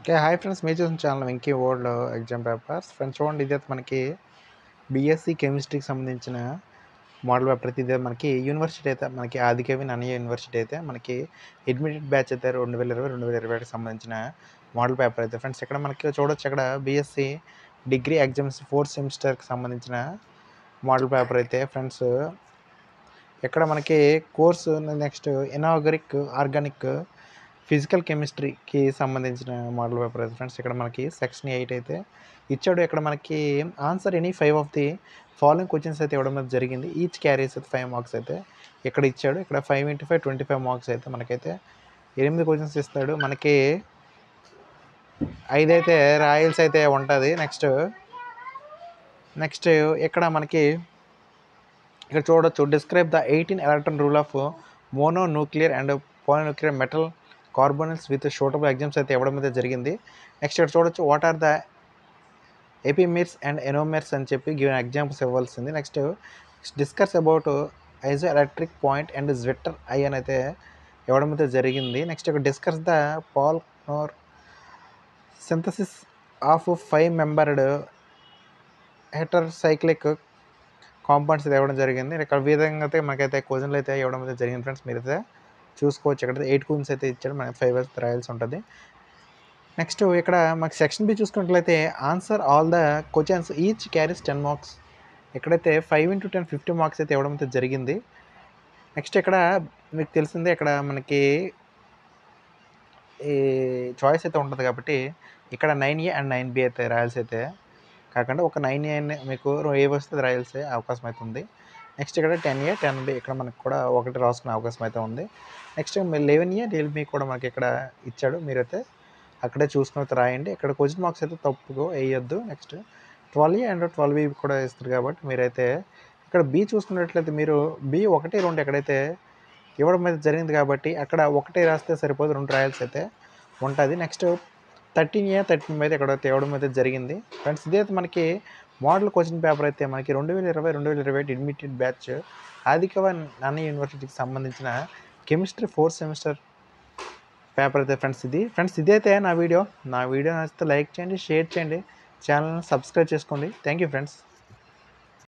okay hi friends మీరు చూసిన channel Venky world exam papers friends చూడండి ఇదే మనకి బీఎస్సీ కెమిస్ట్రీకి సంబంధించిన మోడల్ పేపర్ అయితే ఇదే మనకి యూనివర్సిటీ అయితే మనకి ఆదికవి నన్నయ్య యూనివర్సిటీ అయితే మనకి అడ్మిటెడ్ బ్యాచ్ అయితే రెండు వేల ఇరవై రెండు వేల ఇరవై ఒకటికి సంబంధించిన మోడల్ పేపర్ అయితే ఫ్రెండ్స్ ఇక్కడ మనకి చూడొచ్చు ఇక్కడ బీఎస్సీ డిగ్రీ ఎగ్జామ్స్ ఫోర్త్ సెమిస్టర్కి సంబంధించిన మోడల్ పేపర్ అయితే ఫ్రెండ్స్ ఇక్కడ మనకి course next inorganic organic physical కెమిస్ట్రీకి సంబంధించిన మోడల్ పేపర్ అయితే ఫ్రెండ్స్ ఇక్కడ మనకి సెక్షన్ ఎయిట్ అయితే ఇచ్చాడు ఇక్కడ మనకి answer any five of the following questions అయితే ఇవ్వడం అయితే జరిగింది ఈచ్ క్యారీస్ అయితే ఫైవ్ మార్క్స్ అయితే ఇక్కడ ఇచ్చాడు ఇక్కడ five into five twenty five marks అయితే మనకైతే ఎనిమిది క్వశ్చన్స్ ఇస్తాడు మనకి ఐదు అయితే రాయల్స్ అయితే ఉంటుంది నెక్స్ట్ నెక్స్ట్ ఇక్కడ మనకి ఇక్కడ చూడొచ్చు describe the eighteen electron rule of mono nuclear and polynuclear metal carbonyls with suitable exams అయితే ఇవ్వడం అయితే జరిగింది నెక్స్ట్ ఇక్కడ చూడొచ్చు what are the epimers and anomers అని చెప్పి గివెన్ ఎగ్జాంపుల్స్ ఇవ్వాల్సింది next discuss about isoelectric point and zwitterion అని అయితే ఇవ్వడం అయితే జరిగింది నెక్స్ట్ ఇక్కడ discuss the Paal Knorr synthesis of five membered heterocyclic compounds అయితే ఇవ్వడం జరిగింది ఇక్కడ విధంగా అయితే మనకైతే క్వశ్చన్లు అయితే ఇవ్వడం అయితే జరిగింది ఫ్రెండ్స్ మీరైతే చూసుకోవచ్చు ఇక్కడ ఎయిట్ క్వశ్చన్స్ అయితే ఇచ్చాడు మనకి ఫైవ్ అయితే రాయాల్సి ఉంటుంది నెక్స్ట్ ఇక్కడ మాకు సెక్షన్ బి చూసుకున్నట్లయితే answer all the questions each carries ten marks ఇక్కడైతే five into ten fifty marks అయితే ఇవ్వడం అయితే జరిగింది నెక్స్ట్ ఇక్కడ మీకు తెలిసిందే ఇక్కడ మనకి ఈ చాయిస్ అయితే ఉంటుంది కాబట్టి ఇక్కడ nine A and nine B అయితే రాయాల్సి అయితే కాకుండా ఒక నైన్ ఏ మీకు ఏ వస్తే రాయాల్సే అవకాశం అయితే ఉంది నెక్స్ట్ ఇక్కడ టెన్ ఏ టెన్ బి ఇక్కడ మనకు కూడా ఒకటి రాసుకునే అవకాశం అయితే ఉంది నెక్స్ట్ లెవెన్ ఏ డెల్ బి కూడా మనకి ఇక్కడ ఇచ్చాడు మీరైతే అక్కడే చూసుకుని అయితే రాయండి ఇక్కడ క్వశ్చన్ మార్క్స్ అయితే తప్పుగా వేయొద్దు నెక్స్ట్ ట్వెల్వ్ అండ్ ట్వెల్వ్ కూడా ఇస్తారు కాబట్టి మీరైతే ఇక్కడ బి చూసుకున్నట్లయితే మీరు బి ఒకటి రెండు ఎక్కడైతే ఇవ్వడం అయితే జరిగింది కాబట్టి అక్కడ ఒకటే రాస్తే సరిపోదు రెండు రాయల్స్ అయితే ఉంటుంది నెక్స్ట్ థర్టీన్ ఏ థర్టీన్ అయితే ఇక్కడ తేవడం అయితే జరిగింది ఫ్రెండ్స్ ఇదే మనకి మోడల్ క్వశ్చన్ పేపర్ అయితే మనకి రెండు వేల ఇరవై రెండు వేల ఇరవై అడ్మిటెడ్ బ్యాచ్ ఆదికవ నాన్న యూనివర్సిటీకి సంబంధించిన కెమిస్ట్రీ ఫోర్త్ సెమిస్టర్ పేపర్ అయితే ఫ్రెండ్స్ ఇది ఫ్రెండ్స్ ఇదైతే నా వీడియో నా వీడియో నచ్చితే లైక్ చేయండి షేర్ చేయండి ఛానల్ని సబ్స్క్రైబ్ చేసుకోండి థ్యాంక్ యూ ఫ్రెండ్స్